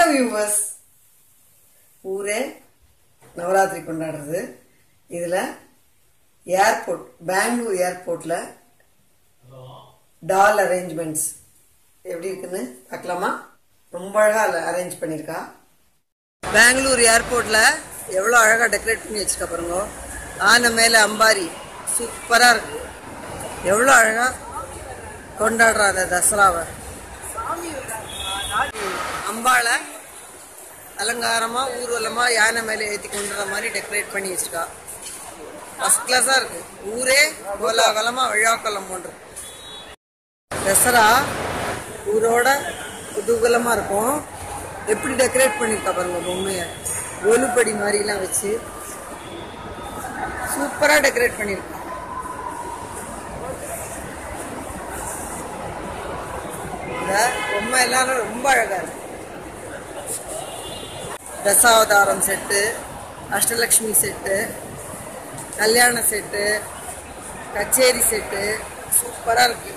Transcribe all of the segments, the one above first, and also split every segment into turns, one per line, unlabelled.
hello viewers ஊரே நவராத்திரி கொண்டாடுறது இதில் ஏர்போர்ட் பெங்களூர் ஏர்போர்ட்டில் டால் அரேஞ்ச்மெண்ட்ஸ் எப்படி இருக்குன்னு பார்க்கலாமா ரொம்ப அழகாக அரேஞ்ச் பண்ணியிருக்கா பெங்களூர் ஏர்போர்ட்டில் எவ்வளோ அழகாக டெக்கரேட் பண்ணி வச்சிருக்கா பாருங்க ஆனை மேலே அம்பாரி சூப்பராக இருக்கு எவ்வளோ அழகாக கொண்டாடுறா அந்த தசராவை அம்பாளை அலங்காரமா ஊர்வலமா யானை மேலே ஏற்றி கொண்டுற மாதிரி டெக்கரேட் பண்ணி வச்சிருக்கா ஃபர்ஸ்ட் கிளாஸா இருக்கு ஊரே கோலாகலமா விழாக்கலம் போன்று தசரா ஊரோட குதூகலமா இருக்கும் எப்படி டெக்கரேட் பண்ணிருக்கா பாருங்க பொம்மைய ஒலுப்படி மாதிரிலாம் வச்சு சூப்பரா டெக்கரேட் பண்ணிருக்கா இந்த பொம்மை எல்லாரும் ரொம்ப அழகா இருக்கு தசாவதாரம் செட்டு அஷ்டலக்ஷ்மி செட்டு கல்யாண செட்டு கச்சேரி செட்டு சூப்பராக இருக்கு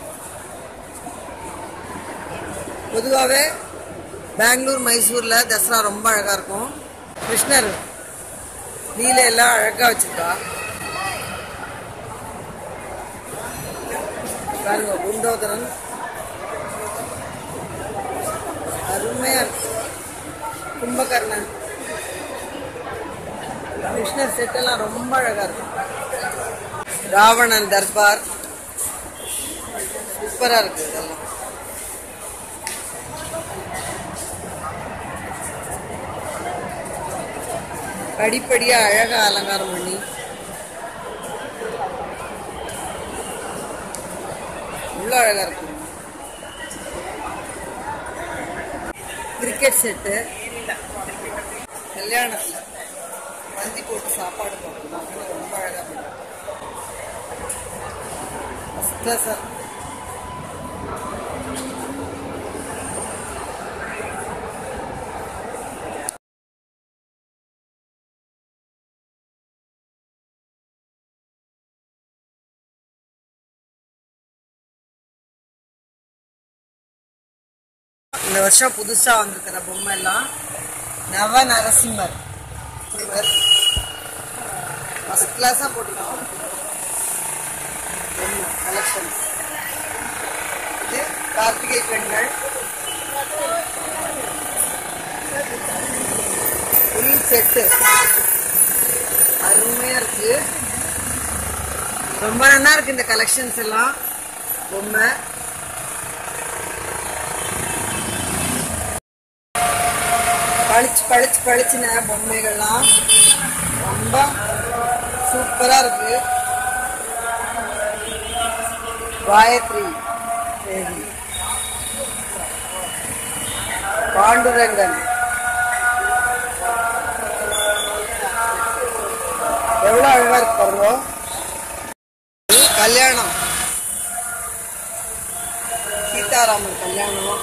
பொதுவாகவே பெங்களூர் மைசூரில் தசரா ரொம்ப அழகாக இருக்கும் கிருஷ்ணர் நீலையெல்லாம் அழகாக வச்சிருக்கா பாருங்க குண்டோதரன் அருமையாக இருக்கு கும்பகர்ணன் கிருஷ்ணர் செட்டெல்லாம் ரொம்ப அழகா இருக்கும் ராவணன் தர்பார் சூப்பரா இருக்கு இதெல்லாம் படிப்படியா அழகா அலங்காரம் பண்ணி இவ்வளோ அழகா இருக்கு கிரிக்கெட் செட்டு கல்யாணத்தில் மந்தி போட்டு சாப்பாடு போட்டுருந்தாங்க ரொம்ப அழகாக ஃபஸ்ட் கிளாஸாக இந்த வருஷம் புதுசாக வந்திருக்கிற பொம்மை எல்லாம் நவ நரசிம்மர் இவர் ஃபஸ்ட் கிளாஸாக போட்டிருக்கோம் கலெக்ஷன் இது கார்த்திகை பெண்கள் ஃபுல் செட்டு அருமையாக இருக்கு ரொம்ப நல்லா இருக்கு இந்த கலெக்ஷன்ஸ் எல்லாம் பொம்மை பளிச்சு பளிச்சு பளிச்சுன பொம்மைகள்லாம் ரொம்ப சூப்பரா இருக்கு காயத்ரி தேவி பாண்டுரங்கன் எவ்வளவு அழகா இருக்கு பாருங்க இது கல்யாணம் சீதாராமன் கல்யாணம்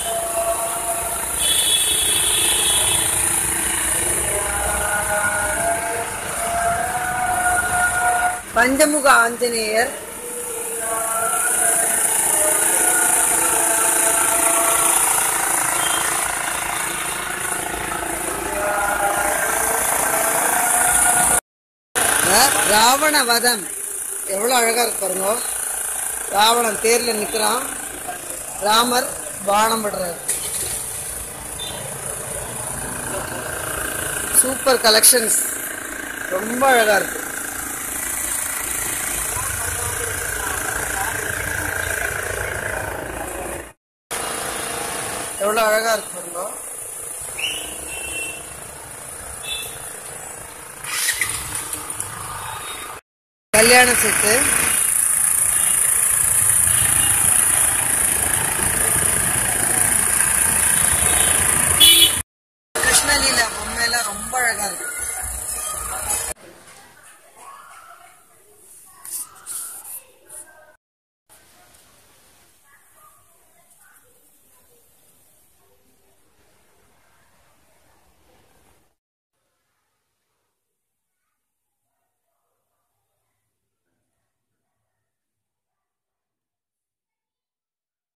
பஞ்சமுக ஆஞ்சநேயர் ராவண வதம் எவ்வளவு அழகா இருக்கு பாருங்க ராவணன் தேர்ல நிக்கிறான் ராமர் பானம் விடுறாரு சூப்பர் கலெக்ஷன்ஸ் ரொம்ப அழகா இருக்கு எவ்வளோ அழகா இருக்கு பாருங்க கல்யாண செட்டு